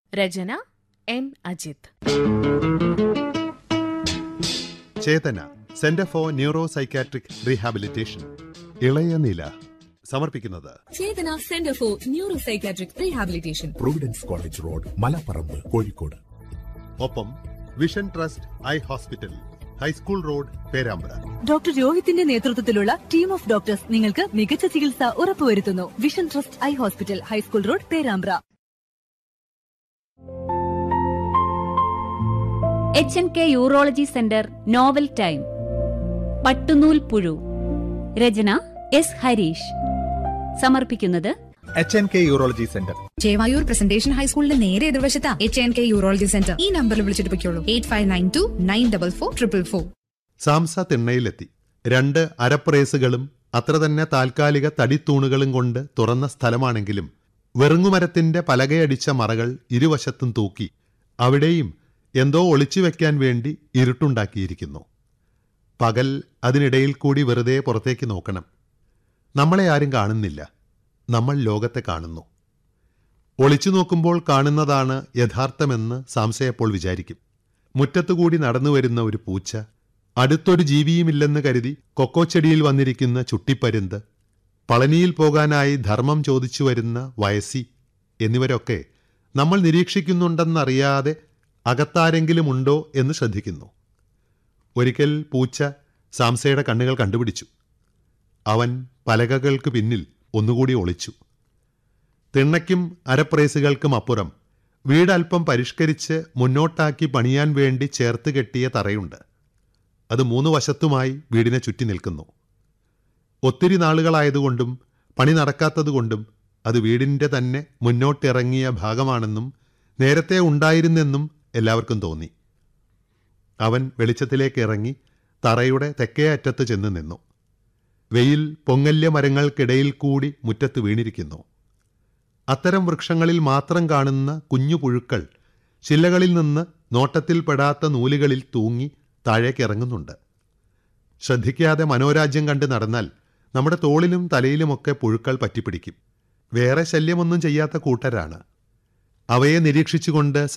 Rachana N Ajith Chethana centre for neuro psychiatric rehabilitation ഇളയ നില സമർപ്പിക്കുന്നത് Chethana centre for neuro psychiatric rehabilitation Providence college road Malaparamba Kozhikode ഒപ്പം vision trust eye hospital high school road Perambra doctor രോഹിത്തിന്റെ നേതൃത്വത്തിലുള്ള team of doctors നിങ്ങൾക്ക് മികച്ച ചികിത്സ ഉറപ്പുവരുത്തുന്നു vision trust eye hospital high school road Perambra H N K urology centre novel time പട്ടുനൂൽ പുഴു രചന എസ് ഹരീഷ് സമർപ്പിക്കുന്നത് H N K urology centre Chevayur presentation ഹൈസ്കൂളിന്റെ നേരെ എതിർവശത്താ H N K urology centre ഈ നമ്പറിൽ വിളിച്ചിട്ട് പൊയ്ക്കോളൂ eight five nine two nine double four triple four സാംസ തിണ്ണയിലെത്തി രണ്ട് അരപ്രേസുകളും അത്ര തന്നെ താൽക്കാലിക തടിത്തൂണുകളും കൊണ്ട് തുറന്ന സ്ഥലമാണെങ്കിലും വെറുങ്ങുമരത്തിന്റെ പലകയടിച്ച മറകൾ ഇരുവശത്തും തൂക്കി അവിടെയും എന്തോ ഒളിച്ചു വെക്കാൻ വേണ്ടി ഇരുട്ടുണ്ടാക്കിയിരിക്കുന്നു പകൽ അതിനിടയിൽ കൂടി വെറുതെ പുറത്തേക്ക് നോക്കണം നമ്മളെ ആരും കാണുന്നില്ല നമ്മൾ ലോകത്തെ കാണുന്നു ഒളിച്ചു നോക്കുമ്പോൾ കാണുന്നതാണ് യഥാർത്ഥമെന്ന് സാംസയപ്പോൾ വിചാരിക്കും മുറ്റത്തുകൂടി നടന്നു വരുന്ന ഒരു പൂച്ച അടുത്തൊരു ജീവിയുമില്ലെന്ന് കരുതി കൊക്കോച്ചെടിയിൽ വന്നിരിക്കുന്ന ചുട്ടിപ്പരുന്ത് പളനിയിൽ പോകാനായി ധർമ്മം ചോദിച്ചു വരുന്ന വയസ്സി എന്നിവരൊക്കെ നമ്മൾ നിരീക്ഷിക്കുന്നുണ്ടെന്നറിയാതെ അകത്താരെങ്കിലും ഉണ്ടോ എന്ന് ശ്രദ്ധിക്കുന്നു ഒരിക്കൽ പൂച്ച സാംസയുടെ കണ്ണുകൾ കണ്ടുപിടിച്ചു അവൻ പലകകൾക്ക് പിന്നിൽ ഒന്നുകൂടി ഒളിച്ചു തിണ്ണയ്ക്കും അരപ്രേസുകൾക്കും അപ്പുറം വീടൽപ്പം പരിഷ്കരിച്ച് മുന്നോട്ടാക്കി പണിയാൻ വേണ്ടി ചേർത്ത് കെട്ടിയ തറയുണ്ട് അത് മൂന്ന് വശത്തുമായി വീടിനെ ചുറ്റി നിൽക്കുന്നു ഒത്തിരി നാളുകളായതുകൊണ്ടും പണി നടക്കാത്തതുകൊണ്ടും അത് വീടിൻ്റെ തന്നെ മുന്നോട്ടിറങ്ങിയ ഭാഗമാണെന്നും നേരത്തെ ഉണ്ടായിരുന്നെന്നും എല്ലാവർക്കും തോന്നി അവൻ വെളിച്ചത്തിലേക്ക് ഇറങ്ങി തറയുടെ തെക്കേ അറ്റത്ത് ചെന്ന് നിന്നു വെയിൽ പൊങ്ങല്യ മരങ്ങൾക്കിടയിൽ കൂടി മുറ്റത്ത് വീണിരിക്കുന്നു അത്തരം വൃക്ഷങ്ങളിൽ മാത്രം കാണുന്ന കുഞ്ഞു പുഴുക്കൾ ശിലകളിൽ നിന്ന് നോട്ടത്തിൽ പെടാത്ത നൂലുകളിൽ തൂങ്ങി താഴേക്ക് ഇറങ്ങുന്നുണ്ട് ശ്രദ്ധിക്കാതെ മനോരാജ്യം കണ്ട് നടന്നാൽ നമ്മുടെ തോളിലും തലയിലുമൊക്കെ പുഴുക്കൾ പറ്റിപ്പിടിക്കും വേറെ ശല്യമൊന്നും ചെയ്യാത്ത കൂട്ടരാണ് അവയെ നിരീക്ഷിച്ചുകൊണ്ട്